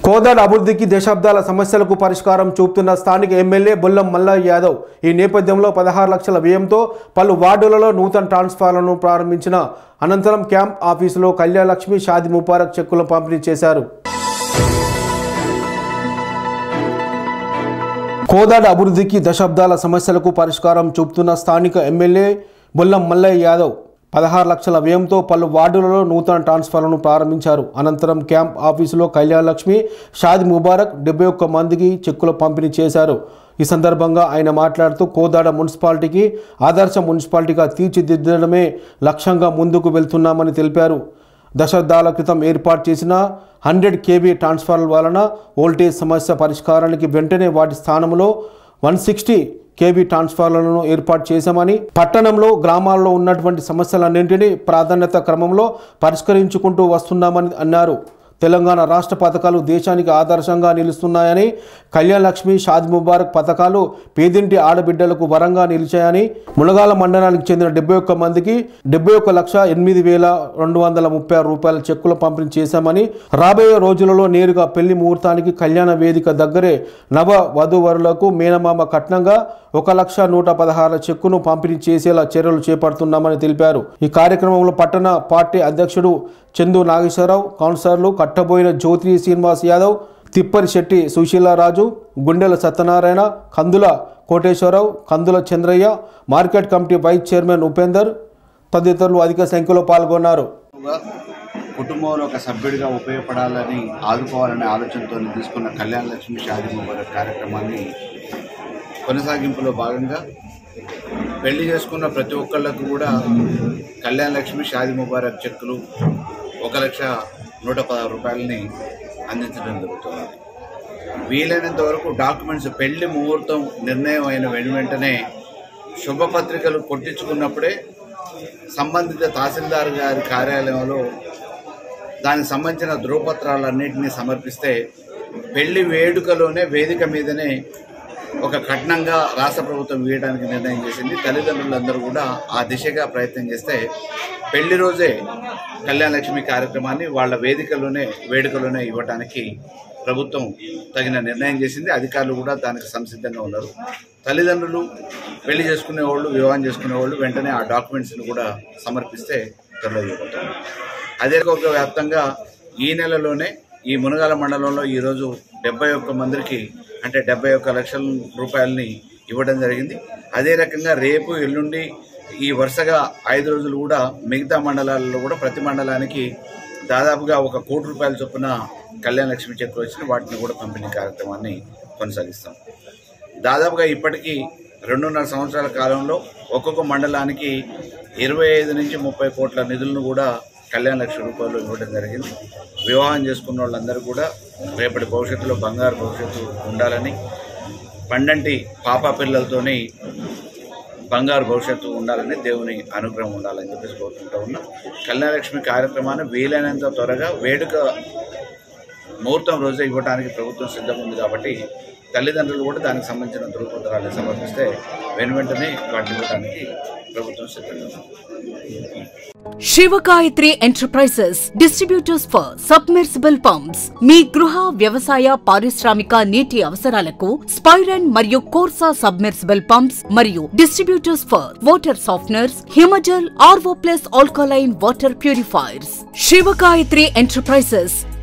కోదాడ అభివృద్ధికి దశాబ్దాల సమస్యలకు పరిష్కారం చూపుతున్న స్థానిక ఎమ్మెల్యే బొల్లం మల్లయ్య యాదవ్ ఈ నేపథ్యంలో పదహారు లక్షల వ్యయంతో పలు వార్డులలో నూతన ట్రాన్స్ఫార్మర్లను ప్రారంభించిన అనంతరం క్యాంప్ ఆఫీసులో కళ్యాణలక్ష్మి షాది ముబారక్ చెక్కులను పంపిణీ చేశారు కోదాడ అభివృద్ధికి దశాబ్దాల సమస్యలకు పరిష్కారం చూపుతున్న స్థానిక ఎమ్మెల్యే బొల్లం మల్లయ్య యాదవ్ పదహారు లక్షల వ్యయంతో పలు వార్డులలో నూతన ట్రాన్స్ఫార్మర్ను ప్రారంభించారు అనంతరం క్యాంప్ ఆఫీసులో కళ్యాణలక్ష్మి షాది ముబారక్ డెబ్బై ఒక్క మందికి చెక్కుల పంపిణీ చేశారు ఈ సందర్భంగా ఆయన మాట్లాడుతూ కోదాడ మున్సిపాలిటీకి ఆదర్శ మున్సిపాలిటీగా తీర్చిదిద్దడమే లక్ష్యంగా ముందుకు వెళ్తున్నామని తెలిపారు దశాబ్దాల క్రితం ఏర్పాటు చేసిన హండ్రెడ్ కేవీ ట్రాన్స్ఫార్మర్ వలన వోల్టేజ్ సమస్య పరిష్కారానికి వెంటనే వాటి స్థానంలో వన్ సిక్స్టీ కేవీ ట్రాన్స్ఫార్మర్లను ఏర్పాటు చేశామని పట్టణంలో గ్రామాల్లో ఉన్నటువంటి సమస్యలన్నింటినీ ప్రాధాన్యత క్రమంలో పరిష్కరించుకుంటూ వస్తున్నామని అన్నారు తెలంగాణ రాష్ట్ర పథకాలు దేశానికి ఆదర్శంగా నిలుస్తున్నాయని కళ్యాణ్ లక్ష్మి షాద్ ముబారక్ పథకాలు పేదింటి ఆడబిడ్డలకు వరంగా నిలిచాయని మునగాల మండలానికి చెందిన డెబ్బై ఒక్క మందికి డెబ్బై ఒక్క లక్ష ఎనిమిది వేల రెండు వందల ముప్పై ఆరు రూపాయల చెక్కుల పంపిణీ చేశామని రాబోయే రోజులలో నేరుగా పెళ్లి ముహూర్తానికి కళ్యాణ వేదిక దగ్గరే నవ వధూవరులకు మేనమామ కట్నంగా ఒక లక్ష నూట పదహారు చెక్కును పంపిణీ చేసేలా చర్యలు చేపడుతున్నామని తెలిపారు ఈ కార్యక్రమంలో పట్టణ పార్టీ అధ్యక్షుడు చందు నాగేశ్వరరావు కౌన్సిలర్లు కట్టబోయిన జ్యోతి Srinivas Yadav తిప్పరి Shetty Sushilaraju Gundela Satyanarayana Kandula Koteswararao Kandula Chandraiah market committee vice chairman Upender తదితరులు అధిక సంఖ్యలో పాల్గొన్నారు గా కుటుంబంలో ఒక సభ్యుడిగా ఉపయోగపడాలని ఆదుకోవాలనే ఆలోచనతో తీసుకున్న కళ్యాణ లక్ష్మి షాదీ ముబారక్ కార్యక్రమాన్ని కొనసాగింపులో భాగంగా పెళ్లి చేసుకున్న ప్రతి ఒక్కళ్ళకు కూడా కళ్యాణ లక్ష్మి షాదీ ముబారక్ చెక్కులు ఒక లక్ష నూట పదహారు రూపాయలని అందించడం జరుగుతుంది వీలైనంత వరకు డాక్యుమెంట్స్ పెళ్లి ముహూర్తం నిర్ణయం అయిన వెను వెంటనే శుభపత్రికలు కొట్టించుకున్నప్పుడే సంబంధిత తహసీల్దార్ గారి కార్యాలయంలో దానికి సంబంధించిన ధృవపత్రాలన్నింటినీ సమర్పిస్తే పెళ్లి వేడుకలోనే వేదిక మీదనే ఒక కఠినంగా రాష్ట్ర ప్రభుత్వం ఇవ్వడానికి నిర్ణయం చేసింది తల్లిదండ్రులందరూ కూడా ఆ దిశగా ప్రయత్నం చేస్తే పెళ్లి రోజే కళ్యాణ లక్ష్మి కార్యక్రమాన్ని వాళ్ళ వేదికలోనే వేడుకలోనే ఇవ్వడానికి ప్రభుత్వం తగిన నిర్ణయం చేసింది అధికారులు కూడా దానికి సంసిద్ధంగా ఉన్నారు తల్లిదండ్రులు పెళ్లి చేసుకునే వాళ్ళు వివాహం చేసుకునే వాళ్ళు వెంటనే ఆ డాక్యుమెంట్స్ని కూడా సమర్పిస్తే త్వరలో ఇవ్వబోతారు అదే ఒక వ్యాప్తంగా ఈ నెలలోనే ఈ మునగాల మండలంలో ఈరోజు డెబ్బై ఒక్క మందికి అంటే డెబ్బై ఒక్క లక్షల రూపాయలని ఇవ్వడం జరిగింది అదే రకంగా రేపు ఎల్లుండి ఈ వరుసగా ఐదు రోజులు కూడా మిగతా మండలాల్లో కూడా ప్రతి మండలానికి దాదాపుగా ఒక కోటి రూపాయల చొప్పున కళ్యాణ లక్ష్మి చెక్కులు వచ్చిన వాటిని కూడా పంపిణీ కార్యక్రమాన్ని కొనసాగిస్తాం దాదాపుగా ఇప్పటికీ రెండున్నర సంవత్సరాల కాలంలో ఒక్కొక్క మండలానికి ఇరవై ఐదు నుంచి ముప్పై కోట్ల నిధులను కూడా కళ్యాణ లక్ష రూపాయలు ఇవ్వడం జరిగింది వివాహం చేసుకున్న వాళ్ళందరూ కూడా రేపటి భవిష్యత్తులో బంగారు భవిష్యత్తు ఉండాలని పండంటి పాప పిల్లలతోని బంగారు భవిష్యత్తు ఉండాలని దేవుని అనుగ్రహం ఉండాలని చెప్పేసి కోరుకుంటూ ఉన్నా కళ్యాణలక్ష్మి కార్యక్రమాన్ని వీలైనంత త్వరగా వేడుక ముహూర్తం రోజే ఇవ్వడానికి ప్రభుత్వం సిద్ధంగా ఉంది కాబట్టి తల్లిదండ్రులు కూడా దానికి సంబంధించిన ధృవపత్రాలు సమర్పిస్తే వెను వెంటనే వాటిని ఇవ్వడానికి ప్రభుత్వం సిద్ధంగా ఉంది Shivagayatri enterprises distributors for submersible pumps మీ గృహ వ్యవసాయ పారిశ్రామిక నీటి అవసరాలకు స్పైరన్ మరియు కోర్సా సబ్మెర్సిబుల్ పంప్స్ మరియు distributors for water softeners Himajal RO plus alkaline water purifiers Shivagayatri enterprises